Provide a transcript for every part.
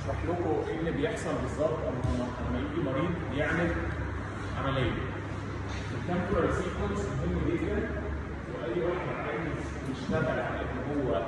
هشرح لكم ايه اللي بيحصل بالظبط لما لما يجي مريض يعمل عمليه. التمبورال سيكونس مهم جدا واي واحد عايز يشتغل على ان هو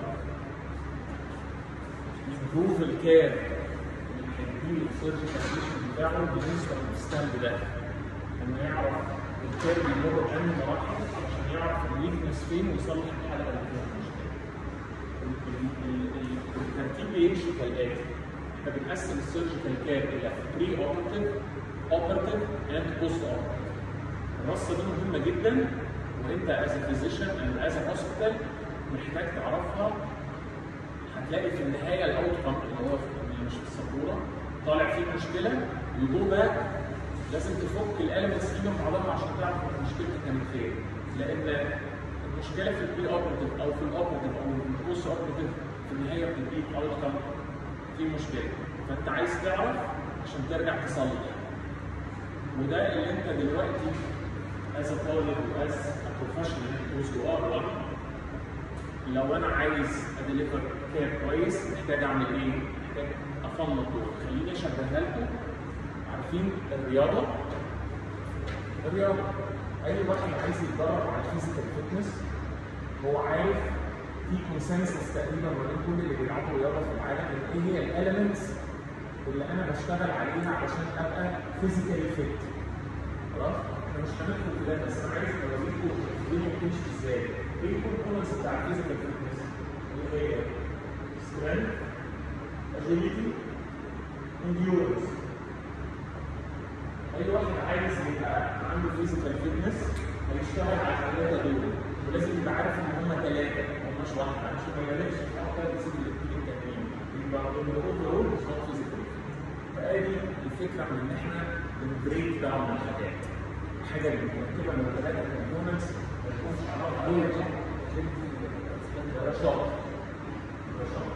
يمبروف الكير اللي هيديله السيرجيكال بيشن بتاعه بالنسبه للستاند ده. انه يعرف الكير بيمر بأنهي مراحل عشان يعرف الويكنس فين ويصلح الحاله اللي فيها المشكله. ال- ال- ال- الترتيب بيمشي كالاتي احنا بنقسم السيرجيكال كير الى بري اوبرتيف اوبرتيف اند بوست اوبرتيف الرصه دي مهمه جدا وانت از فيزيشن اند از هوسبيتال محتاج تعرفها هتلاقي في النهايه الاوت كم اللي هو اللي مش في السبوره طالع فيه مشكله ويجو باك لازم تفك الاليمنتس دي من بعضها عشان تعرف المشكله كانت فين لان المشكله في البري اوبرتيف او في الاوبرتيف او في البوست اوبرتيف في النهايه بتديك اوت كم في مشكله فانت عايز تعرف عشان ترجع تصلح وده اللي انت دلوقتي از طالب واز بروفيشنال كوز يو ار لو انا عايز اديليفر كير كويس محتاج اعمل ايه؟ محتاج افنط دول خليني اشبهها لكم عارفين الرياضه؟ الرياضه اي واحد عايز يتدرب على الفيزيكال فيتنس هو عارف في كونسنسس تقريبا ما بين كل اللي بيلعبوا رياضه في العالم ان ايه هي الاليمنتس اللي انا بشتغل عليها عشان ابقى فيزيكالي فيت خلاص؟ احنا مش هندخل في ده بس انا عايز اوريكم الدنيا بتمشي ازاي ايه الكومبوننتس بتاع الفيزيكال فيتنس اللي هي سترينث اجيليتي انديورنس اي واحد عايز يبقى عنده فيزيكال فيتنس هيشتغل على الثلاثه دول ولازم يبقى عارف ان هم ثلاثه ما هماش واحده عشان ما يغلبش في حاجه تسيب الاثنين التانيين يبقى الاوفر مش هو فيزيكال فادي الفكره من ان احنا بنبريك داون الحاجات الحاجه اللي مرتبه من ثلاثه كومبوننتس ما تكونش علاقه عليها رشاق رشاق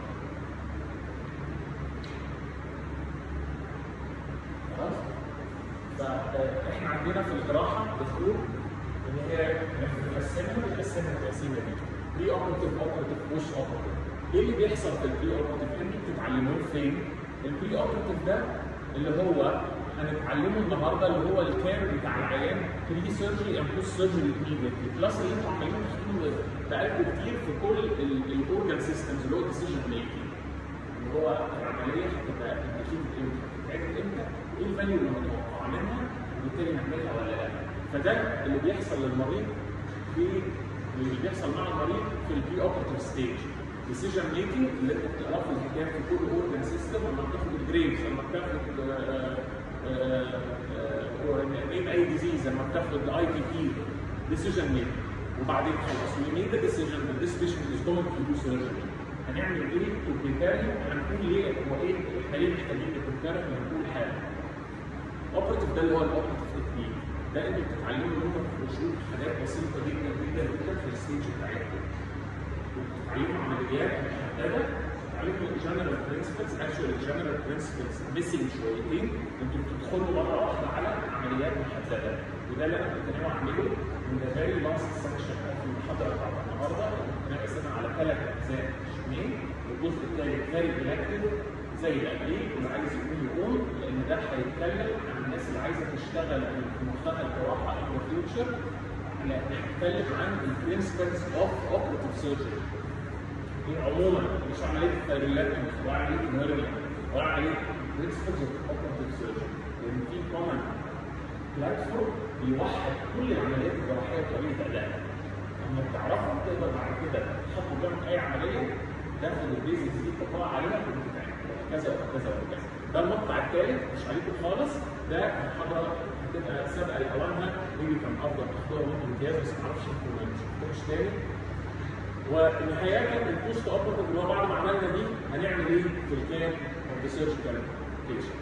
خلاص فاحنا عندنا في الجراحه دكتور ان هي بنقسمها بنقسمها التقسيمه دي بري اوبرتيف اوبرتيف بوست اوبرتيف ايه اللي بيحصل في البري اوبرتيف؟ انتوا بتتعلموه فين؟ البري اوبرتيف ده اللي هو هنتعلمه النهارده اللي هو الكير بتاع العيان بري سيرجري اند بوست سيرجري ايميديتلي بلس اللي انتوا عمالين تشوفوه بقالكم كتير في كل الاورجان سيستمز اللي هو الديسيجن ميكنج اللي هو العمليه هتبقى اكيد امتى؟ هتتعمل امتى؟ ايه الفاليو اللي متوقع منها؟ وبالتالي نعملها ولا لا؟ فده اللي بيحصل للمريض في اللي بيحصل مع المريض في البري اوبرتيف ستيج ديسيجن ميكنج اللي انت بتقراه في الحكايه في كل اورجان سيستم لما بتاخد الجريفز لما بتاخد نيم اي ديزيز لما بتاخد الاي بي بي ديسيجن ميكنج وبعدين خلاص وي ميد ذا ديسيجن ذات ذيس بيشنت از جوينج تو دو سيرجري هنعمل ايه تو بريبير هنقول ليه هو ايه احنا ليه محتاجين نبريبير هنقول حاجه اوبرتيف ده اللي هو الاوبرتيف تكنيك ده انتوا بتتعلموا منه بشوف حاجات بسيطه جدا جدا جدا في الستيج بتاعتكم وبتتعلموا عمليات محدده بتتعلموا الجنرال برنسبلز اكشوال الجنرال برنسبلز ميسنج شويتين انتوا بتدخلوا مره واحده على عمليات محدده وده اللي انا كنت ناوي اعمله من ذا فيري لاست سكشن في المحاضره بتاعت النهارده كنت ناوي اقسمها على ثلاث اجزاء اثنين والجزء الثالث فيري الكتيف زي اللي قبليه اللي عايز يقول يقول لان ده هيتكلم عن الناس اللي عايزه تشتغل في مخها الجراحه ان ذا فيوتشر هنتكلم عن البرنسبلز اوف اوبريتيف سيرجري عموما مش عمليه التغييرات ولا عمليه الهرمي ولا عمليه برنسبلز اوف اوبريتيف سيرجري لان في كومن بلاتفورم بيوحد كل العمليات الجراحيه بطريقه ادائها لما تعرفها تقدر بعد كده تحط قدامك اي عمليه تاخد البيزكس دي تطلع عليها وتتعمل كذا وكذا وكذا ده المقطع الثالث مش عليكم خالص ده محاضره هتبقى سابقه لاوانها مين كان افضل تختار ممكن امتياز بس ما اعرفش انتوا ما شفتوش تاني ونهايه البوست اوبرتيف اللي هو بعد ما عملنا دي هنعمل ايه في الكير اوف ذا سيرجيكال بيشنت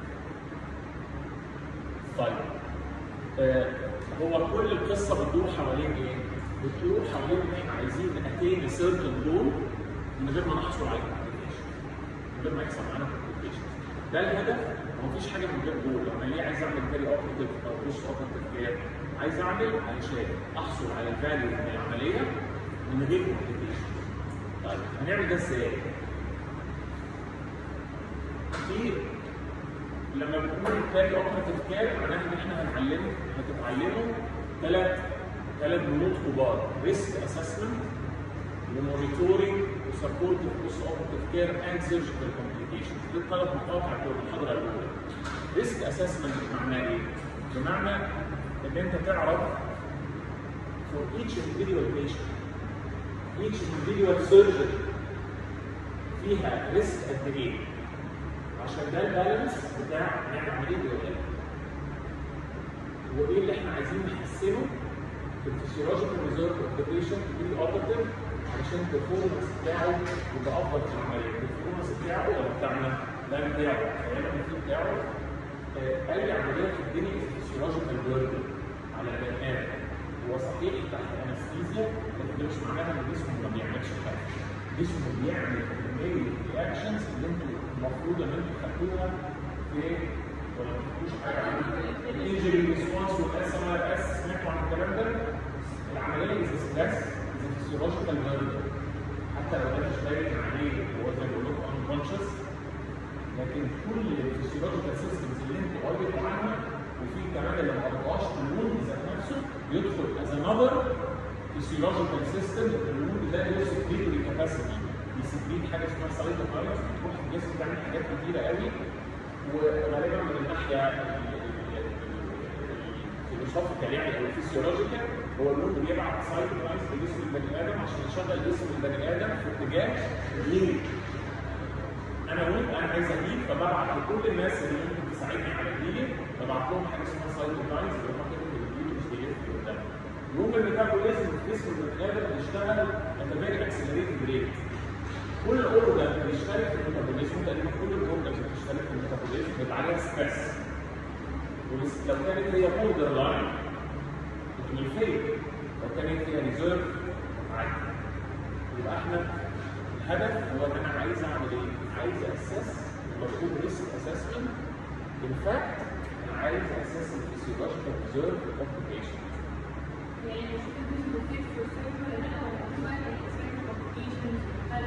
طيب آه هو كل القصه بتدور حوالين ايه؟ بتدور حوالين ان احنا عايزين ناتين سيركل جول من غير ما نحصل على كومبليكيشن من غير ما يحصل معانا كومبليكيشن ده الهدف مفيش حاجه من غير جول انا ليه عايز اعمل كاري اوبرتيف او بوست اوبرتيف كير عايز اعمل علشان احصل على الفاليو من العمليه من غير كومبليكيشن طيب هنعمل ده ازاي؟ في لما بنقول بيري اوبراتيف كير معناها ان احنا هنعلمه هتتعلموا ثلاث ثلاث بنود كبار ريسك اسسمنت ومونيتورنج وسبورتيف بوست اوبراتيف كير اند سيرجيكال كومبليكيشنز دي الثلاث مقاطع بتوع المحاضره الاولى ريسك اسسمنت بمعنى ايه؟ بمعنى ان انت تعرف for each individual patient each individual surgery فيها ريسك قد ايه؟ عشان ده البالانس بتاع نعمل عمليه الولاده. وايه اللي احنا عايزين نحسنه في الفسيولوجيكال ريزيرف اوف ذا بيشنت بري اوبرتيف علشان البرفورمانس بتاعه يبقى افضل في العمليه، البرفورمانس بتاعه ولا بتاعنا؟ ده بتاعه، الخيال النفسي بتاعه آه، اي عمليه في الدنيا الفسيولوجيكال بيردن على البني ادم هو صحيح تحت انستيزيا لكن ده مش معناها ان جسمه ما بيعملش حاجه. جسمه بيعمل كميه رياكشنز اللي انتوا المفروض ان انتوا خدتوها في ولا ما خدتوش حاجه عن الانجري ريسبونس والاس ام ار اس سمعتوا عن الكلام ده؟ العمليه از ستريس از فيسيولوجيكال بيردن حتى لو ده مش باين عليه هو زي ما بقول لكم انكونشس لكن كل الفسيولوجيكال سيستمز اللي انتوا قريتوا عنها وفي كمان اللي ما قريتوهاش الوند ذات نفسه يدخل از انذر فيسيولوجيكال سيستم الوند ده له سكريتوري كاباسيتي بيسكريت حاجه اسمها سايتوكاينز بتروح الجسم تعمل حاجات كتيره قوي وغالبا من الناحيه الفيلوسوفيكال يعني او الفسيولوجيكال هو الوند بيبعت سايتوكاينز لجسم البني ادم عشان يشغل جسم البني ادم في اتجاه ليه انا وانت انا عايز اجيب فببعت لكل الناس اللي ممكن تساعدني على الهيلينج ببعت لهم حاجه اسمها سايتوكاينز اللي هم كده بيجيبوا مش بيلف قدام يوم الميتابوليزم في جسم البني ادم بيشتغل at a very accelerated rate كل اورجان بيشترك في الميتابوليزم تقريبا كل الاورجانز بتشترك في الميتابوليزم بيبقى عليها ستريس لو كانت هي بوردر لاين بتكون فيل لو كانت هي ريزيرف عادي يبقى احنا الهدف هو ان انا عايز اعمل ايه؟ عايز اسس المفروض ريسك اسسمنت ان فاكت انا عايز اسس الفسيولوجيكال ريزيرف اوف ذا بيشنت يعني مش الجزء مفيد في السيرفر ولا لا هو موضوع الاكسبيرمنت كومبليكيشنز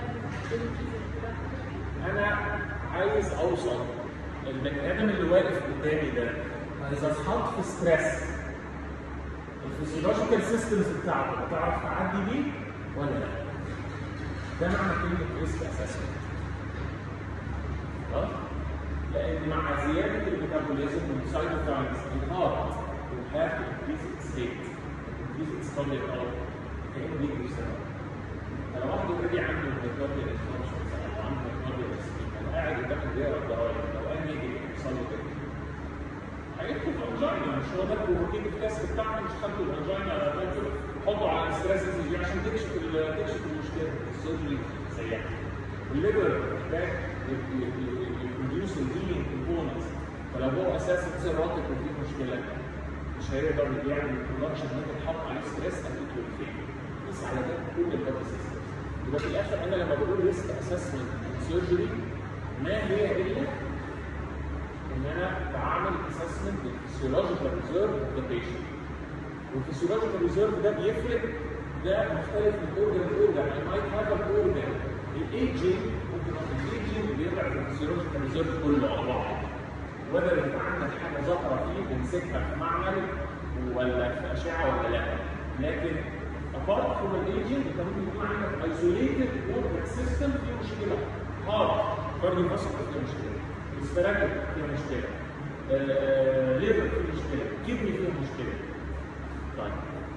انا عايز اوصل البني ادم اللي واقف قدامي ده اذا اتحط في ستريس الفسيولوجيكال سيستمز بتاعته هتعرف تعدي بيه ولا لا؟ ده معنى كلمه ريسك اسسمنت. خلاص؟ لان مع زياده الميتابوليزم والسايتوكاينز الهارت will have to increase its rate, increase its cardiac output. كأنه بيجري بسرعه. فلو واحد اوريدي عنده ميتابوليزم انفكشن او عنده ميتابوليزم لو قاعد قدام الدائره الضرايب لو قال يجي يحصل له كده هيدخل في انجينا مش هو ده البروتين التست بتاعنا مش خدوا الانجينا حطوا على الستريس دي عشان تكشف ال- تكشف المشكله السيرجري سريعا الليبر محتاج يبروديوس الهيلينج كومبوننتس فلو هو اساسا سيروتيك وفيه مشكله مش هيقدر يعمل البرودكشن اللي انت تحط عليه ستريس هتدخل فيه بس على ده كل البادي سيستمز يبقى في الاخر انا لما بقول ريسك اسسمنت سيرجري ما هي الا ان انا بعمل اسسمنت للفسيولوجيكال ريزيرف اوف ذا بيشنت والفسيولوجيكال ريزيرف ده بيفرق ده مختلف من اورجن لاورجن اي مايت هاف ان اورجن الايجنج ممكن الايجنج بيضعف الفسيولوجيكال ريزيرف كله على بعض وذر يبقى عندك حاجه ظاهره فيه بنمسكها في معمل ولا في اشعه ولا لا لكن apart from الايجنج انت ممكن يكون عندك ايزوليتد اورجن سيستم فيه مشكله هارت كارديو فاسكولار فيه مشكله السبراكل فيها مشكله الليفر فيه مشكله كدني فيها مشكله طيب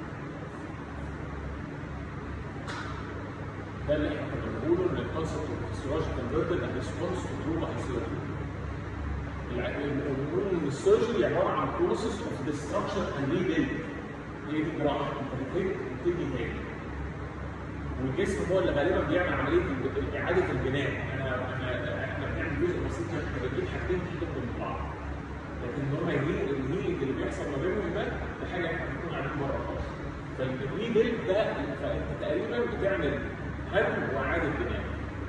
ده اللي احنا كنا بنقوله ان الكونسبت اوف فيسيولوجيكال بيردن اند ريسبونس تو تروما اند سيرجري بنقول ان السيرجري عباره عن بروسيس اوف ديستركشن اند ريبيلد هي دي جراحه انت بتبتدي بتبتدي تاني والجسم هو اللي غالبا بيعمل عمليه ال- اعاده البناء انا انا احنا بنعمل جزء بسيط كده احنا بنجيب حاجتين كده من بعض لكن ان هم يجيب الهيلينج اللي بيحصل ما بينهم ده ده حاجه احنا بنكون عارفين بره خالص فالريبيلد ده فانت تقريبا بتعمل هدم واعاده بناء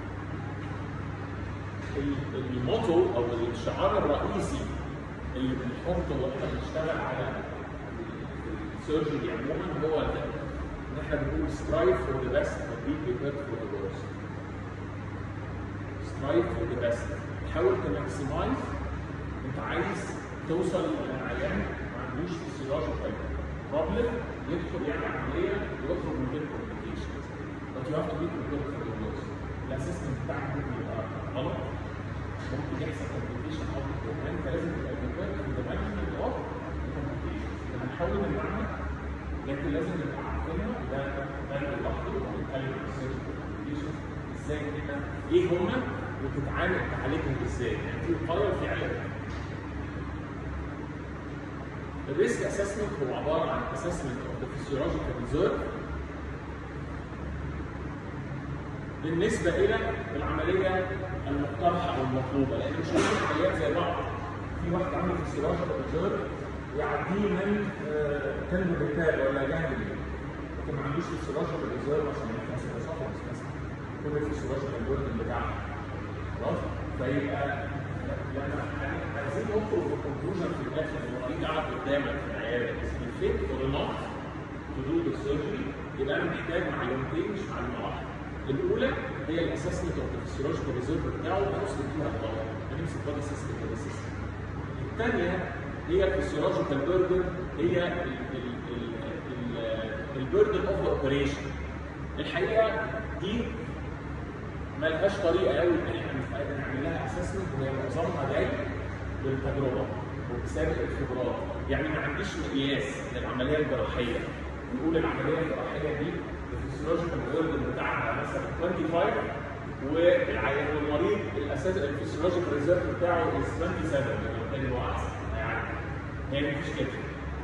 ال- الموتو او الشعار الرئيسي اللي بنحطه واحنا بنشتغل على السيرجري عموما هو ده ان احنا بنقول strive for the best but be prepared for the worst strive for the best تحاول تماكسمايز انت عايز توصل للعيان ما عندوش فيسيولوجيكال بروبلم يدخل يعمل عمليه ويخرج من غير كومبليكيشنز but you have to be prepared for the worst الاسسمنت بتاعك ممكن يبقى غلط ممكن يحصل كومبليكيشن او كمان فلازم تبقى prepared for the management of complications هنحاول نمنعها لكن لازم نبقى عارفينها ده ده لوحده وهنتكلم في السيرجيكال كومبليكيشنز ازاي كده ايه هما وتتعامل تعالجهم ازاي يعني في وقايه وفي علاج الريسك اسسمنت هو عباره عن اسسمنت اوف ذا فيسيولوجيكال ريزيرف بالنسبه الى العمليه المقترحه او المطلوبه لان مش كل العمليات زي بعض في واحد عنده فيسيولوجيكال ريزيرف يعديه من كلب بيتال ولا جهل لكن ما عندوش فيسيولوجيكال ريزيرف عشان يخلص الاسوفاجس مثلا كل الفيسيولوجيكال بيردن بتاعه خلاص فيبقى لما عايزين نخرج بكونكلوجن في الاخر ان المريض قاعد قدامك في العياده اسمه فيت اور نوت تو دو ذا سيرجري يبقى انا محتاج معلومتين مش معلومه واحده. الاولى هي الاسسمنت اوف ذا فيسيولوجيكال ريزيرف بتاعه هنوصل فيها الغلط هنمسك بادي سيستم بادي سيستم. الثانيه هي الفيسيولوجيكال بيردن هي البيردن اوف ذا اوبريشن. الحقيقه دي ملهاش طريقه قوي ان احنا نعمل لها اسسمنت وهي معظمها جاي بالتجربه وبسابق الخبرات يعني ما عنديش مقياس للعمليه الجراحيه نقول العمليه الجراحيه دي الفسيولوجيكال بيردن بتاعها مثلا 25 والعيان والمريض الاساس الفسيولوجيكال ريزيرف بتاعه 27 بالتالي هو احسن يعني هي مفيش كده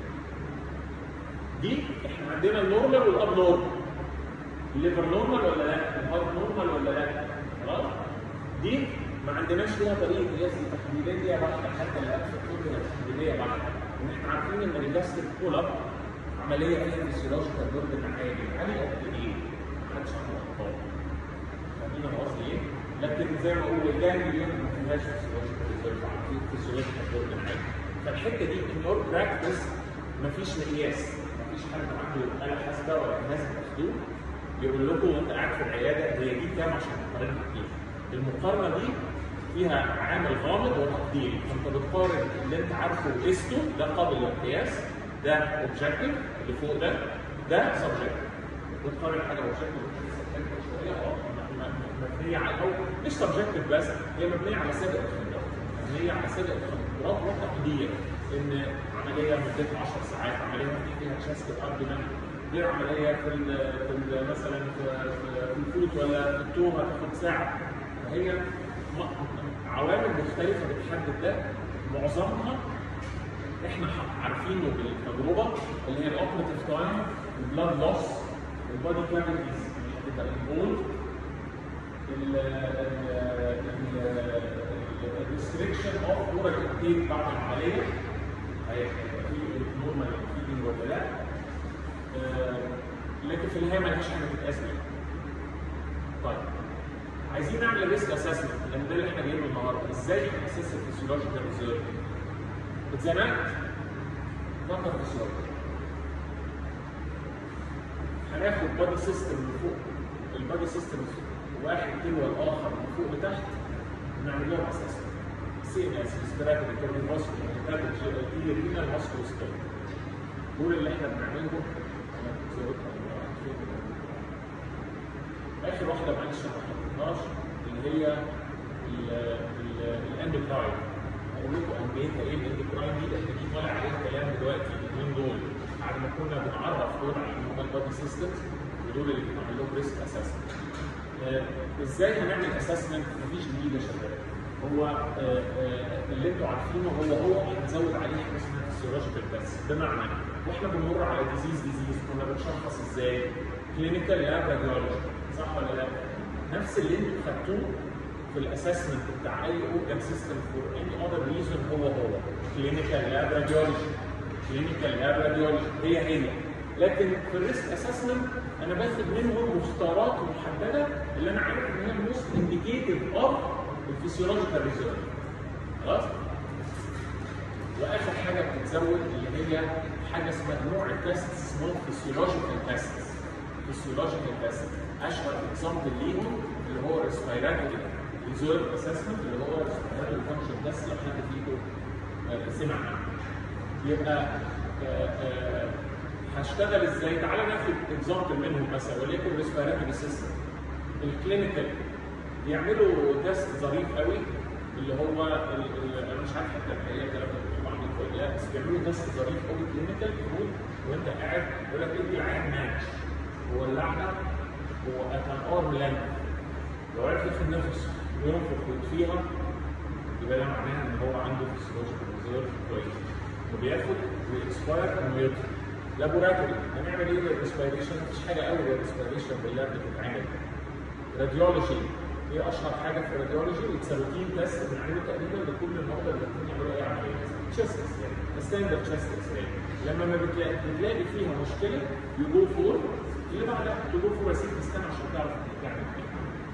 دي احنا عندنا النورمال والاب نورمال الليفر نورمال ولا لا؟ الهارت نورمال ولا لا؟ خلاص؟ دي ما عندناش فيها طريقه قياس تحليليه واحده حتى الان في الطب تحليليه واحده ونحن عارفين ان الجاستريك كول اب عمليه فيها فيسيولوجيكال بيردن عالي عالي قد ايه؟ ما حدش عنده اخطاء فاهمين انا قصدي ايه؟ لكن زي ما اقول الجانجليون ما فيهاش فيسيولوجيكال ريزيرف فيسيولوجيكال بيردن عالي فالحته دي ان اور براكتس ما فيش مقياس ما فيش حد عنده آلة حاسبه ولا جهاز محدود يقول لكم وانت قاعد في العياده هي دي كام عشان تقارنها بيه. المقارنه دي فيها عامل غامض وتقدير فانت بتقارن اللي انت عارفه وقسته ده قابل للقياس ده اوبجكتيف اللي فوق ده ده سبجكتيف بتقارن حاجه اوبجكتيف شويه اه مبنيه على او مش سبجكتيف بس هي مبنيه على سابق الخبرات مبنيه على سابق الخبرات وتقدير ان عمليه مدتها 10 ساعات عمليه فيها شاسك ابدومن غير عمليه في ال في ال مثلا في, في الفوت ولا في التوم هتاخد ساعه فهي عوامل مختلفه بتحدد ده معظمها احنا عارفينه بالتجربه اللي هي الاوبريتيف تايم البلاد لوس البادي كافيتيز اللي هتبقى انفولد الريستريكشن اوف اورال انتيك بعد العمليه هيبقى في نورمال فيدنج ولا لا لكن في النهايه ملهاش حاجه تتقاس بيها. طيب عايزين نعمل ريسك اسسمنت لان ده اللي احنا جايينه النهارده ازاي ناسس الفسيولوجيكال ريزيرف اتزنقت فكر فسيولوجي هناخد بادي سيستم من فوق البادي سيستم واحد تلو الاخر من فوق لتحت ونعمل لهم اسسمنت سي ان اس ريسبيراتوري كارديوفاسكولار هيباتيك جي ال تي رينال ماسكولوسكوب دول اللي احنا بنعملهم اخر واحده معلش ما حطيناش اللي هي الاندوكراين هقول لكم اهميتها ايه الاندوكراين دي لان دي طالع عليها كلام دلوقتي الاثنين دول بعد ما كنا بنعرف دول على اللي هم البادي سيستمز ودول اللي بنعمل لهم ريسك اسسمنت ازاي هنعمل اسسمنت مفيش جديد يا شباب هو آه آه اللي انتوا عارفينه هو هو هنزود عليه حاجه اسمها فيسيولوجيكال بس بمعنى واحنا بنمر على ديزيز ديزيز كنا بنشخص ازاي؟ كلينيكال لاب راديولوجي صح ولا لا؟ نفس اللي انتوا خدتوه في الاسسمنت بتاع اي اورجان سيستم فور اني اذر ريزون هو هو كلينيكال لاب راديولوجي كلينيكال لاب راديولوجي هي هي لكن في الريسك اسسمنت انا باخد منهم مختارات محدده اللي انا عارف ان هي الموست انديكيتيف اوف الفسيولوجيكال ريزيرف خلاص؟ واخر حاجه بتتزود اللي هي حاجه اسمها نوع التست اسمه فيسيولوجيكال تيست فيسيولوجيكال تيست اشهر اكزامبل ليهم اللي هو ريسبيراتوري ريزيرف اسسمنت اللي هو ريسبيراتوري فانكشن تيست لو حد فيكم آه، سمع عنه يبقى آه، آه، هشتغل ازاي؟ تعالى ناخد اكزامبل منهم مثلا وليكن ريسبيراتوري سيستم الكلينيكال بيعملوا تيست ظريف قوي اللي هو ال- ال- انا مش عارف حتى الحقيقه الكلام ده مكتوب عندكم ولا لا بس بيعملوا تيست ظريف قوي كلينيكال تقول وانت قاعد يقول لك ادي العيان ماتش وولعها وكان ارم لانج لو عرف ياخد نفس وينفخ ويطفيها يبقى ده معناها ان هو عنده فيسيولوجيكال ريزيرف كويس وبياخد ويكسباير انه يطفي لابوراتوري هنعمل ايه للريسبيريشن؟ مفيش حاجه قوي للريسبيريشن باللاب بتتعمل راديولوجي ايه اشهر حاجه في الراديولوجي اتس روتين تيست بنعمله تقريبا لكل المرضى اللي ممكن يعملوا ايه عمليه تشيست اكس ستاندرد تشيست اكس لما ما بتلاقي, بتلاقي فيها مشكله يو جو فور اللي بعدها تو جو فور اسيت تستنى عشان تعرف تعمل ايه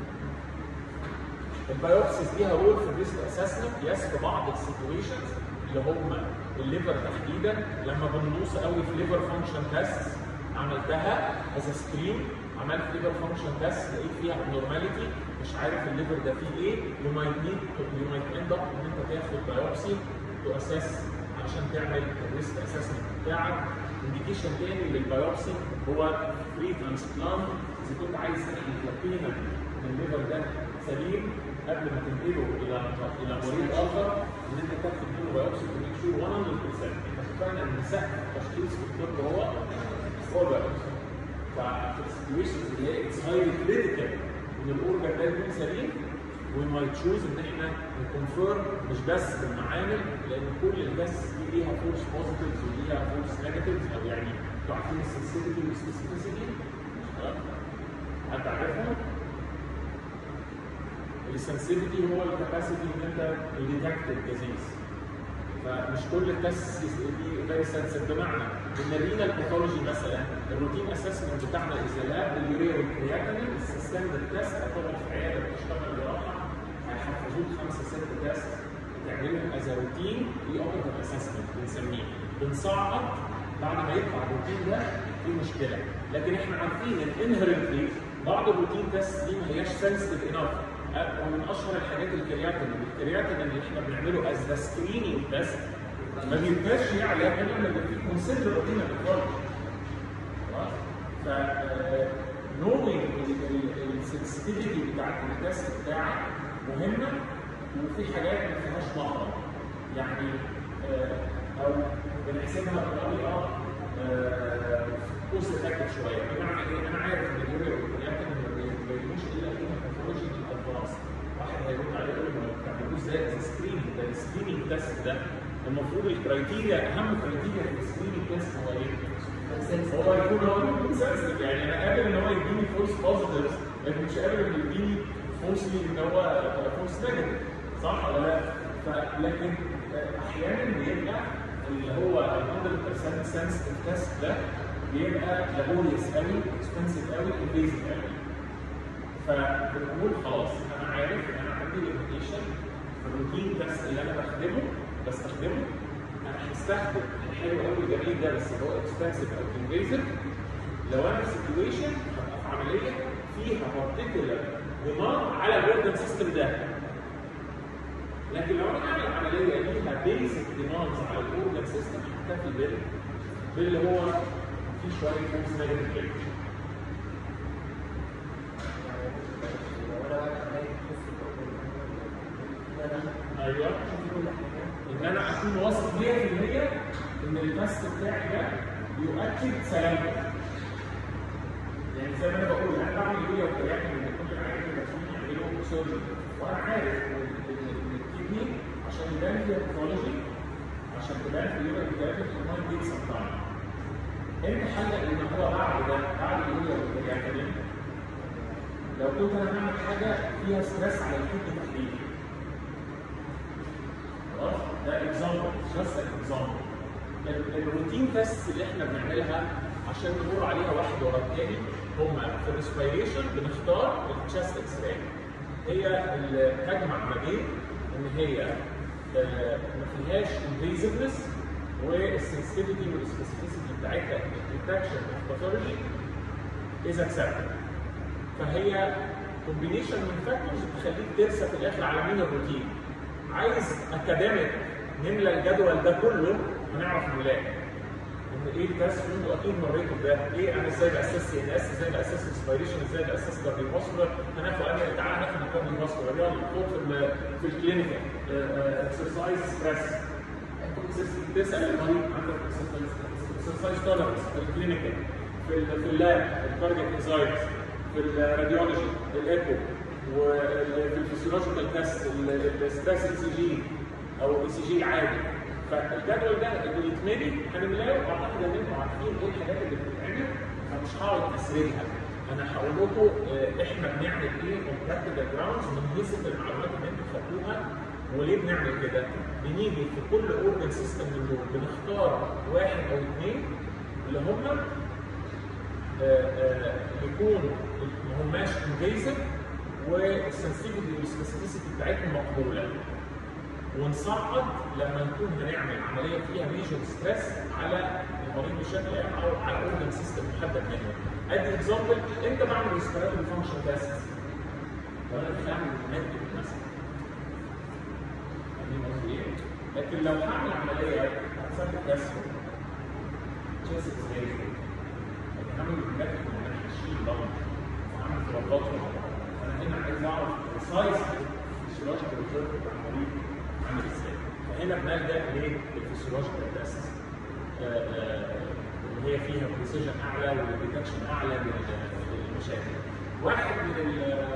البايوبسيز ليها رول في الريسك اسسمنت يس في بعض السيتويشنز اللي هم الليفر تحديدا لما بنبص قوي في ليفر فانكشن تيست عملتها از سكرين عملت ليفر فانكشن تيست لقيت فيها abnormality مش عارف الليفر ده فيه ايه يو مايت نيد يو مايت اند اب ان انت تاخد بايوبسي تو اساس عشان تعمل الريسك اسسمنت بتاعك انديكيشن تاني للبايوبسي هو فري ترانسبلانت اذا كنت عايز تحمي يقينا ان الليفر ده سليم قبل ما تنقله الى الى مريض اخر ان انت تاخد منه بايوبسي تو ميك شور 100% انت فعلا ان سقف التشخيص في الطب هو هو البايوبسي ففي السيتويشنز اللي هي اتس هايلي كريتيكال ان الاورجن ده يكون سليم وي مايت تشوز ان احنا نكونفيرم مش بس بالمعامل لان كل التست دي ليها فورس بوزيتيفز وليها فورس نيجاتيفز او يعني انتوا عارفين السنسيتيفيتي والسبيسيفيسيتي حد عارفها؟ السنسيتيفيتي هو الكاباسيتي ان انت تديتكت الديزيز فمش كل التست دي فيري سنسيف بمعنى ان الرينال باثولوجي مثلا الروتين اسسمنت بتاعنا اذا لاب اليوريا والكرياتينين الستاندرد تيست طبعا في عياده بتشتغل جراحه هيحفظوك خمسه ست تيست تعملهم از روتين اي اوبرتيف اسسمنت بنسميه بنصعد بعد ما يطلع الروتين ده في مشكله لكن احنا عارفين ان انهرنتلي بعض الروتين تيست دي ما هياش سنسيتيف انف ومن اشهر الحاجات الكرياتين الكرياتين اللي احنا بنعمله از ذا سكريننج تيست ما بيبقاش يعلى الا لما يبقى في كونسيدر روتين ف نوينج السنسيتيفيتي بتاعت التيست بتاعك مهمه وفي حاجات ما فيهاش مخرج يعني آه، او بنحسبها بطريقه كوست افكتيف شويه بمعنى ايه؟ انا عارف ان اليوريا والكرياتين ما بيبينوش الا في باثولوجي الادفانس واحد هيرد عليه يقول له ما بتعملوش زي السكريننج ده السكريننج تيست ده المفروض الكرايتيريا اهم كرايتيريا في السكريننج تيست هو ايه؟ هو يكون هو يكون سنسيتيف يعني انا قابل ان هو يديني فولس بوزيتيف لكن مش قابل انه يديني فولسلي ان هو فولس نيجاتيف صح ولا لا؟ ف- لكن احيانا بيبقى اللي هو ال 100% سنسيتيف تيست ده بيبقى لابوريوس قوي اكسبنسيف قوي انفيزيف قوي فبنقول خلاص انا عارف ان انا عندي ليميتيشن في الروتين تيست اللي انا بخدمه بستخدمه انا هستخدم الحلو قوي الجميل ده بس هو اكسبنسيف او انفيزيف لو انا في سيتويشن هبقى في عمليه فيها بارتيكولار ديماند على الاورجن سيستم ده لكن لو انا عامل عمليه ليها بيزك ديماندز على الاورجن سيستم هكتفي بال باللي هو فيه شويه فورس نيجاتيف ايوه ان انا اكون واثق 100% ان التست بتاعي ده يؤكد سلامته يعني زي ما انا بقول انا بعمل ايه وكرياتين اللي كنت عايز الرسمين يعملوا سيرجري وانا عارف ان إن الكدني عشان يبان فيها باثولوجي عشان تبان في اليوريا والكرياتين المايند دي سم تايم امتى حلق ان هو بعد ده بعد اليوريا والكرياتين لو كنت انا بعمل حاجه فيها ستريس على الكدني تحديدا خلاص ده اكزامبل جاست اكزامبل الروتين تيست اللي احنا بنعملها عشان نمر عليها واحد ورا الثاني هم في الريسبيريشن بنختار التشست اكس راي هي اللي تجمع ما بين ان هي آه، ما فيهاش انفيزفنس والسنسيتيفيتي والسبيسيفيسيتي بتاعتها الديتكشن اوف باثولوجي از اكسبتد فهي كومبينيشن من فاكتورز بتخليك ترسى في الاخر على مين الروتين عايز اكاديميك نملى الجدول ده كله هنعرف نلاقي ان ايه التست انتوا اكيد مريتوا بده ايه انا ازاي باسس سي ان اس ازاي باسس اسبيريشن ازاي باسس كارديوفاسكولار هناخد انا تعالى ناخد الكارديوفاسكولار يلا خد في ال- في الكلينيكال اكسرسايز ستريس تسال المريض عندك اكسرسايز تولرنس في الكلينيكال في ال- في اللاب الكاردياك انزايتي في الراديولوجي الايكو وفي الفسيولوجيكال تيست الستريس اي سي جي او الاي سي جي العادي فالجدول ده اللي يتملي هنملاه واعتقد ان انتم عارفين ايه الحاجات اللي بتتعمل فمش هقعد اسردها انا هقول لكم آه، احنا بنعمل ايه اون براكتيكال جراوندز من حيث المعلومات اللي انتم خدتوها وليه بنعمل كده؟ بنيجي في كل اورجن سيستم من دول بنختار واحد او اثنين اللي هم آه، آه، يكون ما هماش انفيزيف والسنسيتيفيتي والسبيسيفيسيتي بتاعتهم مقبوله ونصعد لما نكون هنعمل عمليه فيها ميجر ستريس على المريض بشكل عام او على اورجن سيستم محدد منه. ادي اكزامبل انت بعمل ريسبيراتوري فانكشن تيست وانا بعمل ميديك مثلا. فاهمين قصدي ايه؟ لكن لو هعمل عمليه هتسبب كسر تشيست ازاي؟ هعمل ميديك من ناحيه الشيل ضغط هعمل فلوبات انا هنا عايز اعرف السايز الفسيولوجيكال ريزيرف بتاع المريض عامل ازاي فهنا بنلجا للفسيولوجيكال تيست اللي هي فيها بريسيجن اعلى والديتكشن اعلى لل- للمشاكل واحد من ال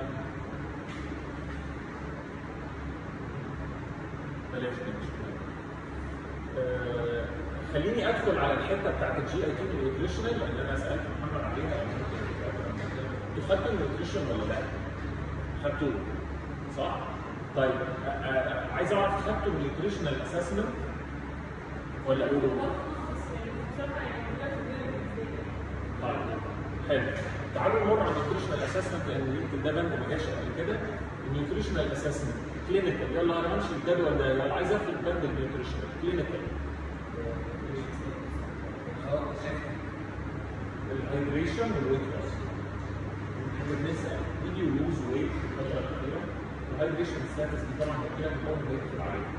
بلاش دي مش مهم. آه، خليني ادخل على الحته بتاعت الجي اي تي والنيوتريشنال لان انا سالت محمد عليها انتوا خدتوا النيوتريشن ولا لا؟ خدتوه صح؟ طيب آه، آه، عايز اعرف خدتوا النيوتريشنال اسسمنت ولا اقوله؟ طيب حلو تعالوا نمر على النيوتريشنال اسسمنت لان يمكن ده بند ما جاش قبل كده النيوتريشنال اسسمنت كلينيكال يلا انا همشي الجدول ده يلا عايز اخد بند النيوتريشنال كلينيكال الهيدريشن والويت لوس احنا بنسال يجي يلوز ويت في الفتره الاخيره الهيدريشن ستاتس دي طبعا كده بنقعد نكتب عليها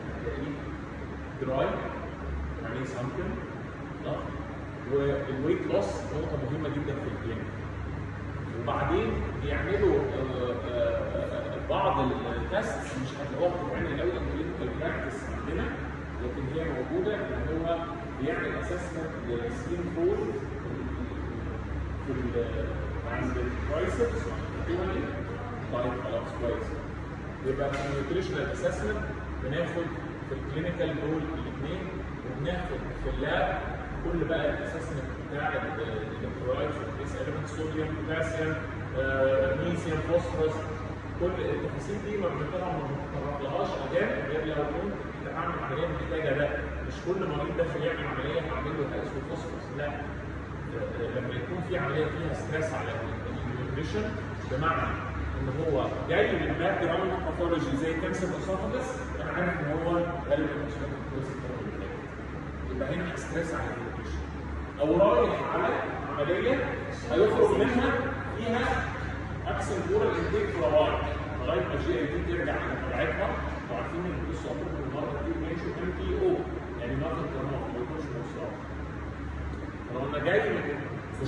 دراي يعني سامبل صح والويت لوس نقطه مهمه جدا في الكلينيك وبعدين بيعملوا آه، آه، آه، بعض التست مش هتلاقوها بتتعمل قوي الكلينيكال براكتس عندنا لكن هي موجوده ان هو بيعمل اسسمنت للسكين فول في ال- عند الترايسبس طيب خلاص كويس يبقى في النيوتريشنال اسسمنت بناخد في الكلينيكال دول الاثنين وبناخد في اللاب كل بقى الاسسمنت بتاع الالكترولايتس والتريس اليمنت صوديوم بوتاسيوم ميسيوم فوسفورس كل التفاصيل دي ما طبعا ما بنتطرقلهاش اجان غير لو كنت بتعمل عمليه محتاجه ده مش كل مريض داخل يعمل عمليه هعمل له هايس وفوسفورس لا لما يكون في عمليه فيها ستريس على النيوتريشن بمعنى ان هو جاي من باك جراوند باثولوجي زي كانسر اسوفاجس انا عارف ان هو غالبا مش هياخد كورس الفترة اللي فاتت. يبقى هنا ستريس على النيوتريشن او رايح على عمليه هيخرج منها فيها اكسن كورال انتيك فلاواي لغايه ما الجي اي دي ترجع لطبيعتها وعارفين ان القصه اكتر من مره كتير بيمشوا ام تي او يعني ماخد كرامه ما يكونش مصاب لو انا جاي من مش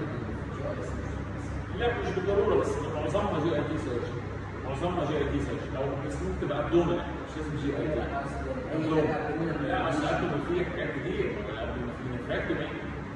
لا مش بالضروره بس معظمها جي اي تي سيرجن معظمها جي اي تي سيرجن لو مسموم تبقى ابدومن مش لازم جي اي تي ابدومن لا اصل ابدومن فيه حاجات كتير الابدومن فيه نفراكتومي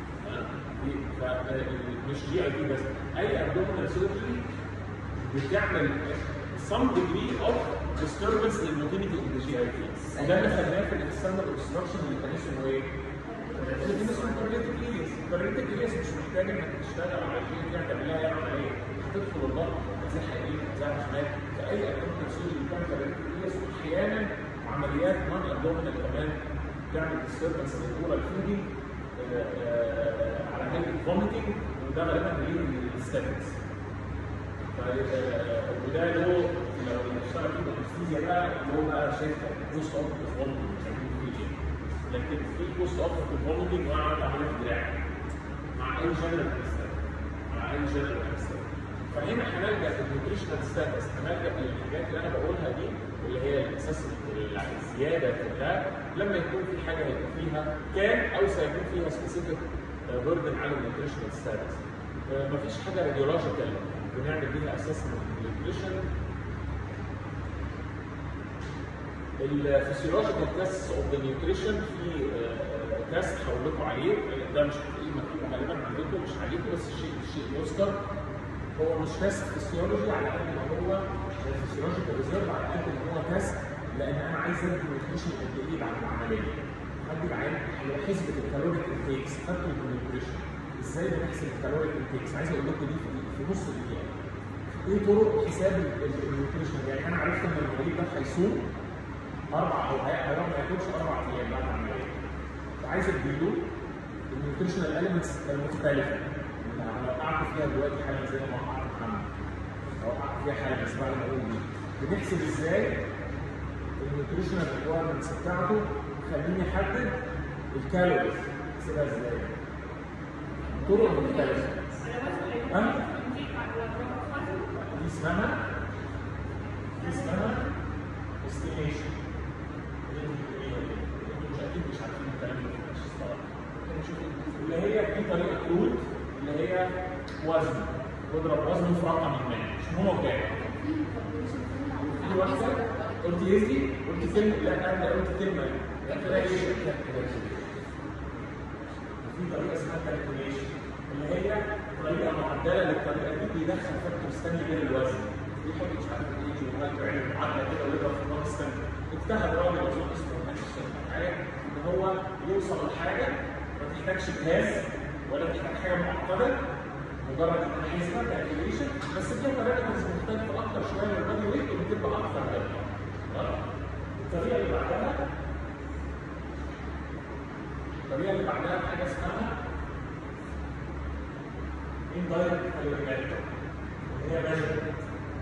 مش جي اي تي بس اي ابدومينال سيرجري بتعمل some degree of disturbance للموتيليتي of the GIT وده اللي خلاه في الاكسترنال obstruction اللي كان اسمه ايه؟ اللي كان اسمه paralytic ileus paralytic ileus مش محتاج انك تشتغل على الجي دي هتعمل لها عمليه هتدخل الضغط هتزحق ايه هتزحق شمال فاي ابدومينال سيرجري كان paralytic ileus احيانا عمليات نون ابدومينال كمان تعمل disturbance للاورال فيدنج على هيئه فوميتنج وده غالبا ليه الستاتكس وده له لو اشتغل فيه بالانستيزيا بقى اللي هو بقى شركه بوست اوبريتيف فوميتنج لكن في بوست اوبريتيف فوميتنج وانا عملت عمليه في دراعي مع اي جنرال انستيزيا مع اي جنرال انستيزيا فهنا هنلجا للنيوتريشنال ستاتس هنلجا للحاجات اللي انا بقولها دي اللي هي الاساس الزياده في اللاب لما يكون في حاجه هيبقى فيها كان او سيكون فيها سبيسيفيك بيردن على النيوتريشنال ستاتس مفيش حاجه راديولوجيكال بنعمل بيها اسسمنت للنيوتريشن الفسيولوجيكال تيست اوف ذا نيوتريشن في تيست هقول لكم عليه ده مش هتلاقيه مكتوب غالبا عندكم مش عليكم بس الشيء الشيء يذكر هو مش تيست فسيولوجي على قد ما هو فسيولوجيكال ريزيرف على قد ما هو تيست لان انا عايز ادي نيوتريشن قد ايه بعد العمليه هدي بعين هي حسبه الكالوريك انتيكس خدتوا النيوتريشن ازاي بنحسب الكالوريك انتيكس عايز اقول لكم دي في, في نص دقيقه ايه طرق حساب النيوتريشن يعني انا عرفت ان المريض ده هيصوم اربع او هيقعد ما ياكلش اربع ايام بعد العمليه فعايز اديله النيوتريشنال اليمنتس المختلفه اللي هوقعكم فيها دلوقتي حالا زي ما وقعت محمد هوقعكم فيها حالا بس بعد ما اقول دي بنحسب ازاي النيوتريشنال ريكوايرمنتس بتاعته خليني احدد الكالوريز احسبها ازاي طرق مختلفه ها؟ دي اسمها دي اسمها استيميشن مش اكيد مش عارفين الكلام ده مش الصراحه اللي هي دي طريقه كود اللي هي وزن واضرب وزنه في رقم ما مش مهم هو كام في واحده قلت يزي قلت كلمه لا انا قلت كلمه كده ايه في طريقه اسمها كالكوليشن اللي هي طريقه معدله للطريقه دي بيدخل فاكتور ثاني غير الوزن بيحط مش عارف ايه جوال بيعمل معادله كده ويضرب في النار ستاند اجتهد راجل اظن اسمه مانشستر معايا ان هو يوصل لحاجه ما تحتاجش جهاز ولا تحتاج حاجه معقده مجرد ان انا حسبه كالكوليشن بس فيها بارامترز مختلفه اكتر شويه من البادي ويت وبتبقى اكتر دقه الطريقه اللي بعدها الطريقه اللي بعدها حاجه اسمها indirect calorimetric اللي هي measurement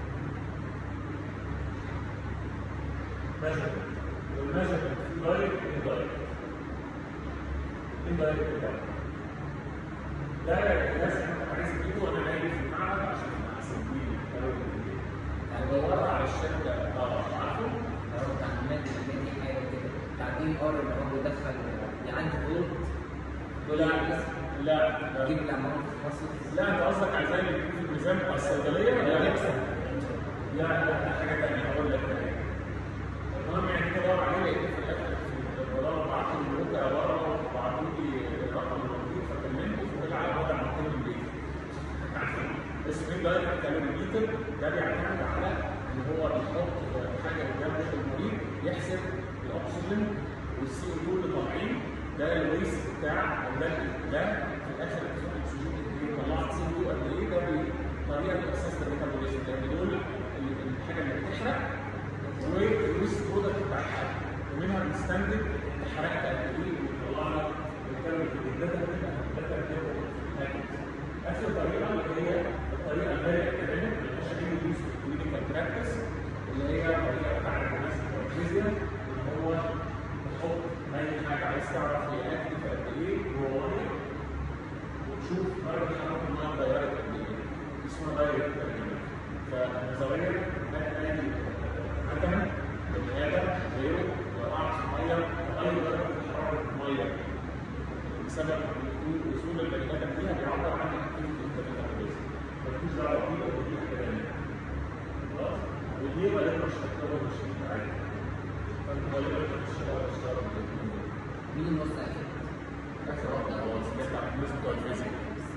measurement والmeasurement في direct indirect indirect indirect ده لازم انا عايز اجيبه وانا نايم في المعبد عشان احسب بيه الكالوري يعني بدور على الشركه اه عارفه لو تعليمات المادي حاجه كده تعديل ار اللي هو بيدخل يعني فولت لا لا لا يجيب الامراض في التخصص لا انت قصدك على زي اللي بيكون في الميزان بتاع الصيدليه ولا لا؟ لا لا حاجه ثانيه هقول لك المهم يعني كده بدور عليه لقيت في الاخر في بدور بعت لي البنوك عباره وبعتوا لي الرقم الموجود فكلمته فطلع على وضع 200 مليون اسمه دايركت كالوريميتر ده بيعتمد على ان هو بيحط حاجه قدام وش المريض يحسب الاكسجين والسي او 2 اللي طالعين ده الويست بتاع ده ده في الاخر الاكسجين اللي طلعت سي او 2 قد ايه ده طريقه الاساس للميتابوليزم لان دول ال- الحاجه اللي بتحرق والويست برودكت بتاع الحرق ومنها بنستنتج انت حرقت قد ايه وطلع لك الكالوري الداتا بتبقى الداتا بتبقى اخر طريقه اللي هي الطريقه الفيري اكاديميك اللي شغالين يوز في كلينيكال براكتس اللي هي طريقه بتاعت الناس الفيزياء اللي هو تحط اي حاجه عايز تعرف هي اكتف قد ايه جوه الميه وتشوف درجه حراره الميه اتغيرت قد ايه دي اسمها دايركت اكاديميك فنظريا اي عدم بني ادم غيره وقعت في الميه اي درجه حراره الميه بسبب وصول البني ادم فيها بيعبر عن اكتيفيتي الميتابوليزم ملوش دعوه بيه او بدي حاجه ثانيه خلاص ودي هو اللي مش هتقدر مش عادي فانت غالبا بتشتغل بتشتغل مين النص اكيد اخر واحده خلاص جت على الناس بتوع الفيزياء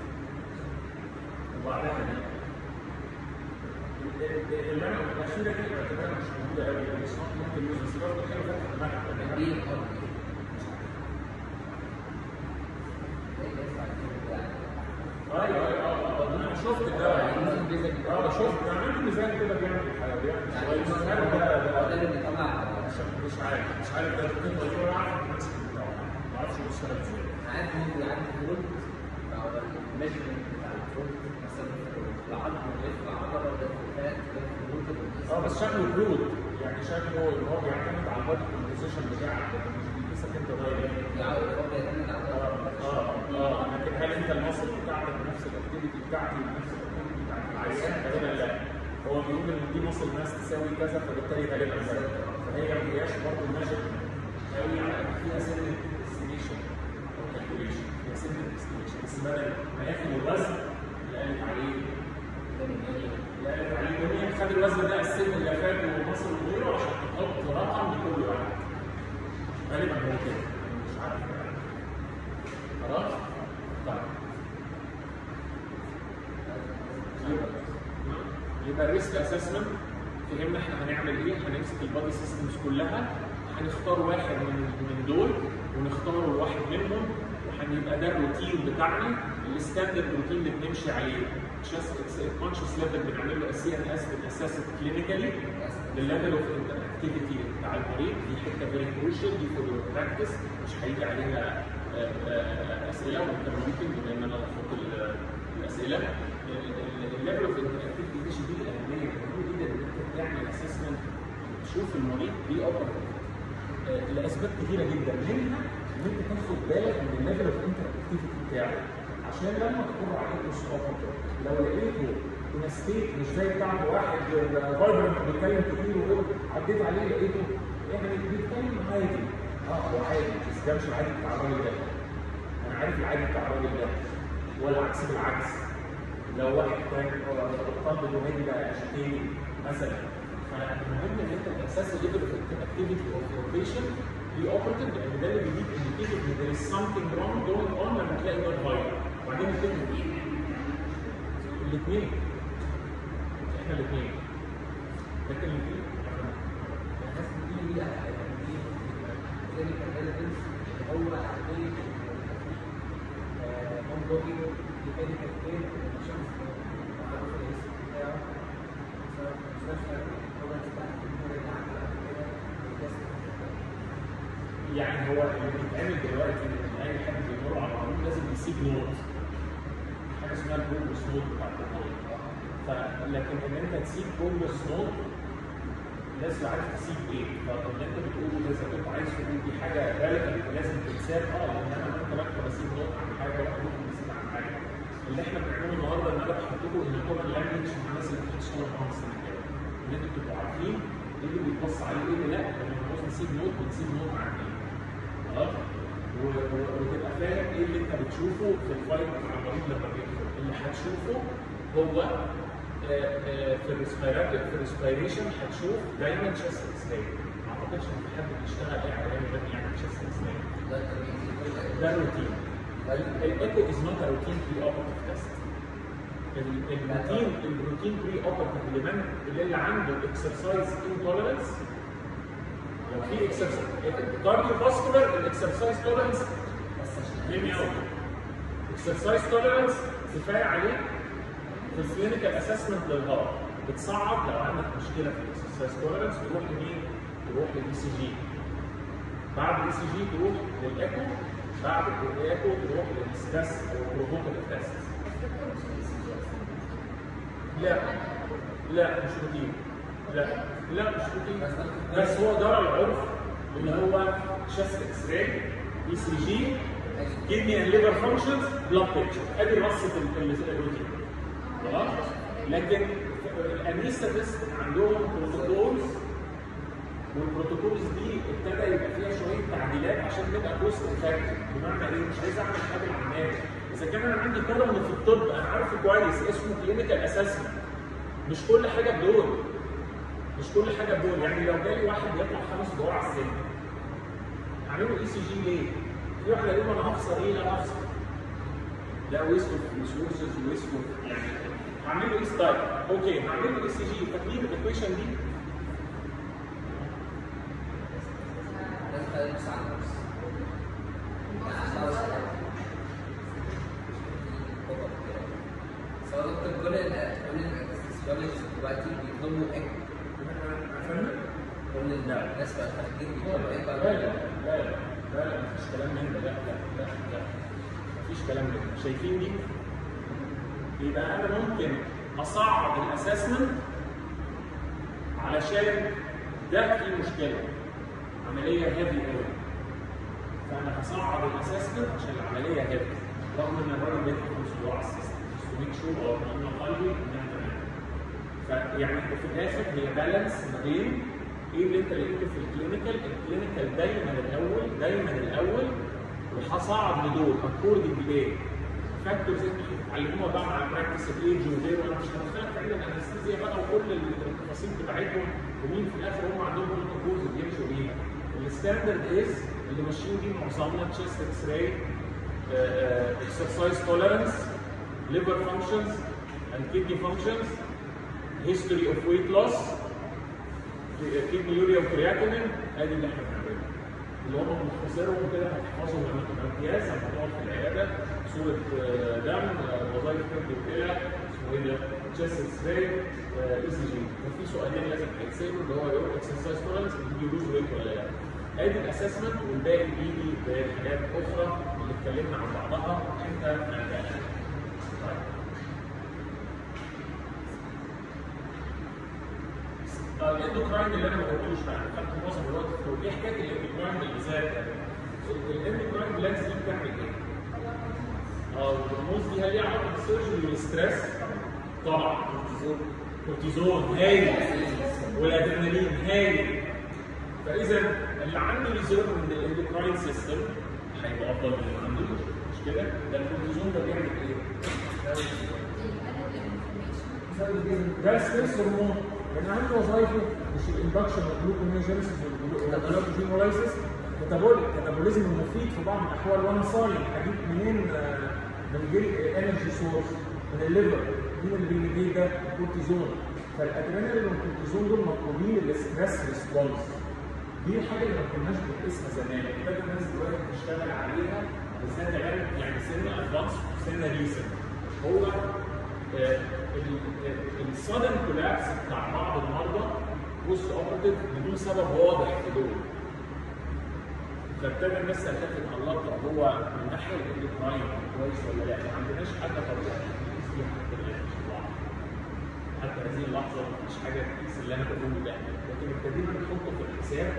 وبعدها اللي انا الاخيره دي بعتبرها مش موجوده قوي يعني مش ممكن يوز بس برضه حلو فتح دماغك تدبير الارض زي بس على كده يعني. ايوه ايوه اه اه انا شفت ده اه شفت انا عندي ميزان كده بيعمل الحلويات يعني شويه بس المصدر أنا ده- ده- هو ده اللي بيطلع مش مش عارف مش عارف ده القطه دي ولا عارف الماسك بتاعه ما اعرفش هو بيشتغل ازاي عارف ان هو بيعدي فولت او الميجرمنت بتاع الفولت مثلا العظم بيطلع عضله ده فات ده فولت اه بس شكله برود يعني شكله ان هو بيعتمد على البادي كومبوزيشن بتاعك لكن مش بيقيسك انت دايركت يعني هو بيعتمد على اه اه اه لكن هل انت المصل بتاعتك بنفس الاكتيفيتي بتاعتي بنفس الاكتيفيتي بتاعت غالبا لا هو بيقول ان دي مصل ماس تساوي كذا فبالتالي غالبا كذا فهي ما هياش برضه ماجيك قوي على قد فيها سنه استيميشن او كالكوليشن هي سنه استيميشن بس بدل ما ياخد الوزن اللي قالت عليه اللي قالت عليه دنيا خد الوزن ده قسمه اللفات ومصل وغيره عشان تحط رقم لكل واحد غالبا هو كده مش عارف يعني. خلاص؟ طيب يبقى الريسك اسسمنت فهمنا احنا هنعمل ايه هنمسك البادي سيستمز كلها هنختار واحد من من دول ونختار واحد منهم وهنبقى ده الروتين بتاعنا الستاندرد روتين اللي بنمشي عليه جاست كونشس ليفل بنعمل له سي ان اس بناسس كلينيكالي للليفل اوف اكتيفيتي بتاع المريض دي حته فيري كروشال دي فور براكتس مش هيجي علينا آه، آه، اسئله وانت ممكن بما ان انا بحط ال- الاسئله الليفل اوف اكتيفيتي دي الاهميه مهم جدا ان انت تعمل اسسمنت تشوف المريض بي اوبريت لاسباب كثيره جدا منها ان انت تاخد بالك من الليفل اوف انتر اكتيفيتي بتاعه عشان لما تمر عليه مصطفى لو لقيته ان ستيت مش زي بتاع واحد فايبرنت بيتكلم كتير وكده عديت عليه لقيته يعني بيتكلم عادي اه هو عادي بس ده مش العادي بتاع الراجل ده انا عارف العادي بتاع الراجل ده والعكس بالعكس لو واحد كان الطالب الوهادي بقى شتيمي مثلا فالمهم ان انت تاسس الليفل اوف اكتيفيتي اوف يور بيشنت بي اوبرتيف لان ده اللي بيديك انديكيتيف ان there is something wrong going on لما تلاقي ده اتغير وبعدين الاثنين الاثنين احنا الاثنين لكن الاثنين الناس دي ليها يعني كلينيكال ريليفنس اللي هو عمليه هوم بودي ميديكال كير شخص معروف الاسم بتاعه سواء في المستشفى هو بتاع الامور العامه كده يعني هو اللي بيتعمل دلوقتي ان اي حد بيمر على القانون لازم يسيب نوت حاجه اسمها البروجرس نوت بتاعت القانون فلكن ان انت تسيب بروجرس نوت الناس اللي عارف تسيب ايه فاللي انت بتقوله ده اذا كنت عايز تقول دي حاجه ريليفنت لازم تتساب اه لان انا كنت بكتب اسيب نوت عن حاجه واحد ممكن يسيب عن حاجه اللي احنا بنعمله النهارده ان انا بحط لكم ان الكومن لانجوج مع الناس اللي بتشتغل كونسل كده ان انتوا تبقوا عارفين ايه اللي بيتبص عليه وايه اللي لا لما بنعوز نسيب نوت بنسيب نوت عن ايه خلاص و- و- وتبقى فاهم ايه اللي انت بتشوفه في الفايل مع المريض لما بيدخل اللي هتشوفه هو آه، آه، في الريسبيراتور في الريسبيريشن هتشوف دايما تشست اكس راي ما اعتقدش ان في حد بيشتغل ايه على ده يعني تشست اكس راي ده التمييز ده روتين الايكو از نوت روتين بري اوبرتيف تيست الروتين الروتين بري اوبرتيف اللي اللي عنده اكسرسايز انتولرنس لو في اكسرسايز كارديو فاسكولار الاكسرسايز تولرنس ليه اوت اكسرسايز تولرنس كفايه عليك في الكلينيكال اسسمنت للهارت بتصعب لو عندك مشكله في الاكسرسايز تولرنس تروح لمين؟ تروح للاي سي جي بعد الاي سي جي تروح للايكو بعد الايكو تروح للستاس او البروفوكال تيست لا لا مش روتين لا لا مش روتين بس هو جرى العرف اللي هو شاست اكس راي اي سي جي كدني اند ليفر فانكشنز بلاد بيكتشر ادي رصه ال- ال- الروتين خلاص لكن الانستاتست عندهم بروتوكولز والبروتوكولز دي ابتدى يبقى فيها شويه تعديلات عشان تبقى كوست افكتيف بمعنى ايه مش عايز اعمل حاجه للناس اذا كان انا عندي كولوم في الطب انا عارفه كويس اسمه كلينيكال اسسمنت مش كل حاجه بدول مش كل حاجه بدول يعني لو جالي واحد بيطلع خمس دور على السن اعمله اي سي جي ليه؟ في واحد يقول انا هخسر ايه؟ لا هخسر لا ويسكو ريسورسز ويسكو يعني هعمل له ايه ستايل اوكي هعمل له اي سي جي فاكرين الايكويشن دي ده بس على النفس سواء دكتور كل ال كل الفسيولوجيست دلوقتي بيطلبوا اكل عارفين؟ كل الناس بقى خارجين لا بيطلبوا لا اكل لا لا لا لا مفيش كلام من ده لا لا لا لا مفيش كلام من ده شايفين دي؟ يبقى انا ممكن اصعب الاسسمنت علشان ده فيه مشكله عمليه هيفي قوي فانا هصعب الاسسمنت عشان العمليه هيفي رغم ان الراجل بيدخل اسبوع على السيستم 600 شهور او من قلبي ان انا فيعني في الاخر هي بالانس ما بين ايه اللي انت لقيته في الكلينيكال الكلينيكال دايما الاول دايما الاول وهصعد لدول اكوردنج ليه فاكتورز انت هتتعلموها بقى مع البراكتس الايدج وغيره انا مش هدخلك في علم الانستيزيا بقى وكل التفاصيل بتاعتهم ومين في الاخر هم عندهم كل الكورز اللي بيمشوا بيها الستاندرد از اللي ماشيين بيه معظمنا تشيست اكس راي exercise tolerance liver functions and kidney functions history of weight loss kidney urea وكرياتينين ادي اللي احنا بنعمله اللي هم بنختصرهم كده هتحفظهم لما تبقى امتياز هتقعد في العياده صوره آه، دم آه، وظائف كبد وكلى اسمه ايه ده؟ تشيست اكس راي اي سي جي وفي سؤالين لازم هيتسالوا اللي هو يقول اكسرسايز تولرنس بيجي لوز ويت ولا لا؟ ادي الاسسمنت والباقي بيجي بحاجات اخرى اللي اتكلمنا عن بعضها انت محتاجها. طيب الاندوكراين اللي انا ما قلتوش بقى خدت معظم الوقت في الكورة. ايه حكايه الاندوكراين اللي بالذات الاندوكراين جلاندز دي بتعمل ايه؟ اه الرموز دي هل ليها علاقه بالسيرجري والستريس؟ طبعا كورتيزون هايل والادرينالين هايل فاذا اللي عنده ريزيرف من الاندوكراين سيستم هيبقى افضل من اللي ما عندوش مش كده؟ ده الكورتيزون ده بيعمل ايه؟ ده ستريس هرمون لان عنده وظائفه مش الاندكشن والجلوكوميوجينيسيس والجلوكوجينولايسيس ميتابوليك ميتابوليزم المفيد في بعض الاحوال وانا صايم هجيب منين آه، من غير انرجي سورس من الليفر مين اللي بيديه ده كورتيزون فالادرينالين والكورتيزون دول مطلوبين للستريس ريسبونس دي الحاجه اللي ما كناش بنقيسها زمان ابتدى الناس دلوقتي تشتغل عليها بالذات كمان يعني سن ادفانس وسن ريسنت هو السادن كولابس بتاع بعض المرضى بوست اوبرتيف بدون سبب واضح في دول فابتدى الناس تعتقد الله طب هو من ناحيه الاندوكراين كويس ولا لا؟ ما عندناش حاجه طبيعيه نقيس بيها حتى الان مش بعض. حتى هذه اللحظه مفيش حاجه تقيس اللي انا بقوله ده لكن ابتدينا نحطه في الحساب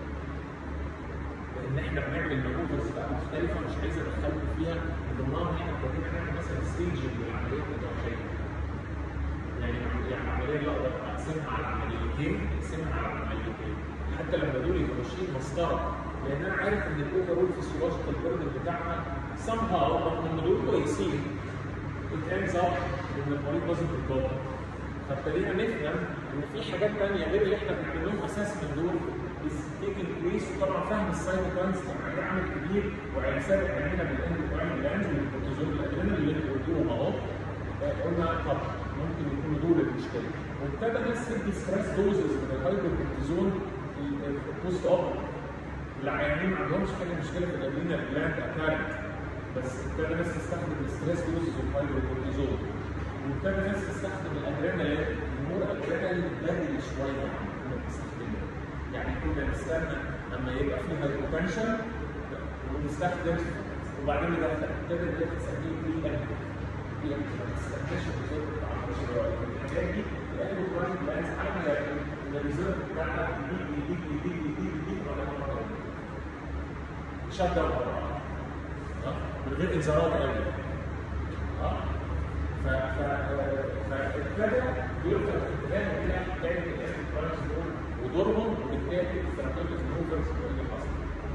لان احنا بنعمل مانوفرز بقى مختلفه مش عايز ادخلكم فيها من ضمنها ان احنا ابتدينا نعمل مثلا ستيجنج للعمليه الجراحيه يعني يعني العمليه اللي اقدر اقسمها على عمليتين اقسمها على عمليتين حتى لما دول يبقوا ماشيين مسطره لان انا عارف ان الاوفرول فيسيولوجيكال بيرن بتاعنا سام هاو رغم ان دول كويسين it ends up ان المريض لازم يتضرر فابتدينا نفهم ان في حاجات ثانيه غير اللي احنا بنعمل لهم اسسمنت دول is taking place وطبعا فهم السايتوكاينز كان عليه عامل كبير وعلى سابق عملنا بالاندوكراين جلاند والكورتيزون الادرينال اللي انتوا قلتوهم اهو قلنا طب ممكن يكونوا دول المشكله وابتدى الناس تدي ستريس دوزز من الهايبركورتيزون البوست اوبر العيانين ما عندهمش حاجه مشكله في الادرينال جلاند ابارنت بس ابتدى الناس تستخدم الستريس دوزز والهايبركورتيزون وابتدى الناس تستخدم الادرينال الامور الادرينال بدري شويه عن كنا بنستخدمها يعني كنا نستنى لما يبقى في هايبوتنشن ونستخدم وبعدين ندخل ابتدى دلوقتي تسميه بري اكتف بري اكتف ما تستناش الريزلت بتاع الحاجات دي لانه كمان بقى عامله ان الريزلت بتاعها يجي يجي يجي يجي يجي ولا مره شد من غير انذارات قوي اه ف ف فابتدى يلقى الاتجاه الى حكايه الانترنس دول ودورهم وبالتالي الثيرابيوتيك موفرز اللي حصل.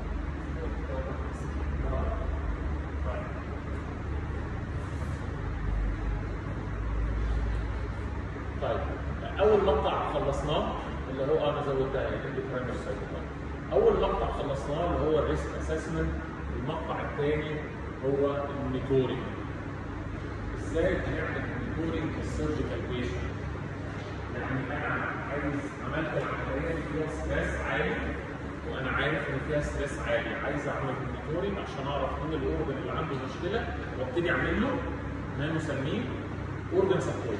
طيب اول مقطع خلصناه اللي هو انا زودتها الاندوكراين سايتوكاين اول مقطع خلصناه اللي هو الريسك اسسمنت المقطع الثاني هو المونيتورنج ازاي هنعمل مونيتورنج للسيرجيكال بيشنت يعني انا عايز عملت العمليه اللي فيها ستريس عالي وانا عارف ان فيها ستريس عالي عايز اعمل مونيتورنج عشان اعرف مين الاورجن اللي عنده مشكله وابتدي اعمل له ما نسميه اورجن سبورت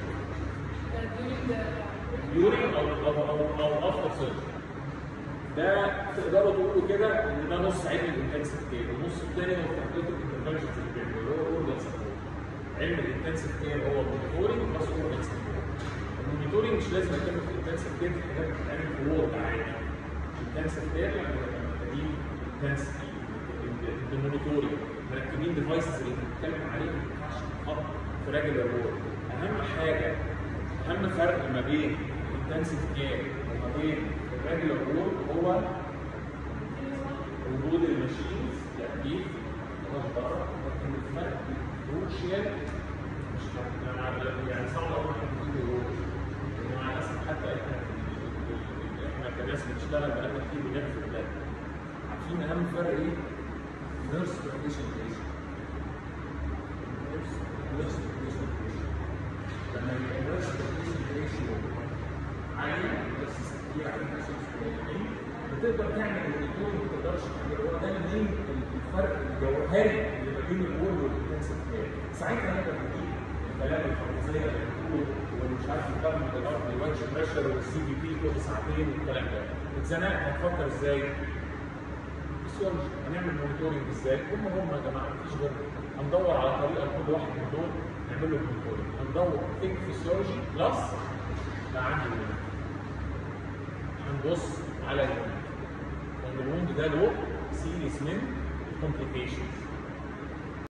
يورين او او او او افتر سيرجري ده تقدروا تقولوا كده ان ده نص علم الانتنسيف كير والنص الثاني هو التكليف الانترفنشنز اللي بيعملوا اللي هو اورجن سبورت علم الانتنسيف كير هو المونيتورنج بلس اورجن سبورت المونيتورنج مش لازم يتم في الانتنسيف كير في حاجات بتتعمل في وورد عادي الانتنسيف كير يعني لما محتاجين انتنسيتي بالمونيتورنج مركبين ديفايسز اللي بنتكلم عليها ما ينفعش تتحط في ريجولار وورد اهم حاجه اهم فرق ما بين الانتنسيف كير وما بين الريجولار وورد هو وجود الماشينز تأكيد والضرر لكن الفرق كروشيال مش يعني يعني صعب اقول لك في رول مع الاسف حتى احنا احنا كناس بنشتغل بقالنا كتير بنعرف ده عارفين اهم فرق ايه؟ نيرس بريشن ريشيو نيرس بريشن ريشيو لما يبقى نيرس بريشن ريشيو عالية بس كتير على الناس قليلين بتقدر تعمل الدكتور ما تقدرش تعمل هو ده المين الفرق الجوهري اللي ما بين الوورد والانتنسيف كير ساعتها انا بجيب الكلام الفرنسيه اللي بتقول ومش عارف الفرق بين الارض والواتش بريشر والسي بي بي كل ساعتين والكلام ده اتزنقنا هنفكر ازاي؟ فيسيولوجي هنعمل مونيتورنج ازاي؟ هم هم يا جماعه مفيش غيرهم هندور على طريقه لكل واحد من دول نعمل له مونيتورنج هندور ثينك فيسيولوجي بلس ده عندي الوند هنبص على الوند لان الوند ده له سيريس من الكومبليكيشنز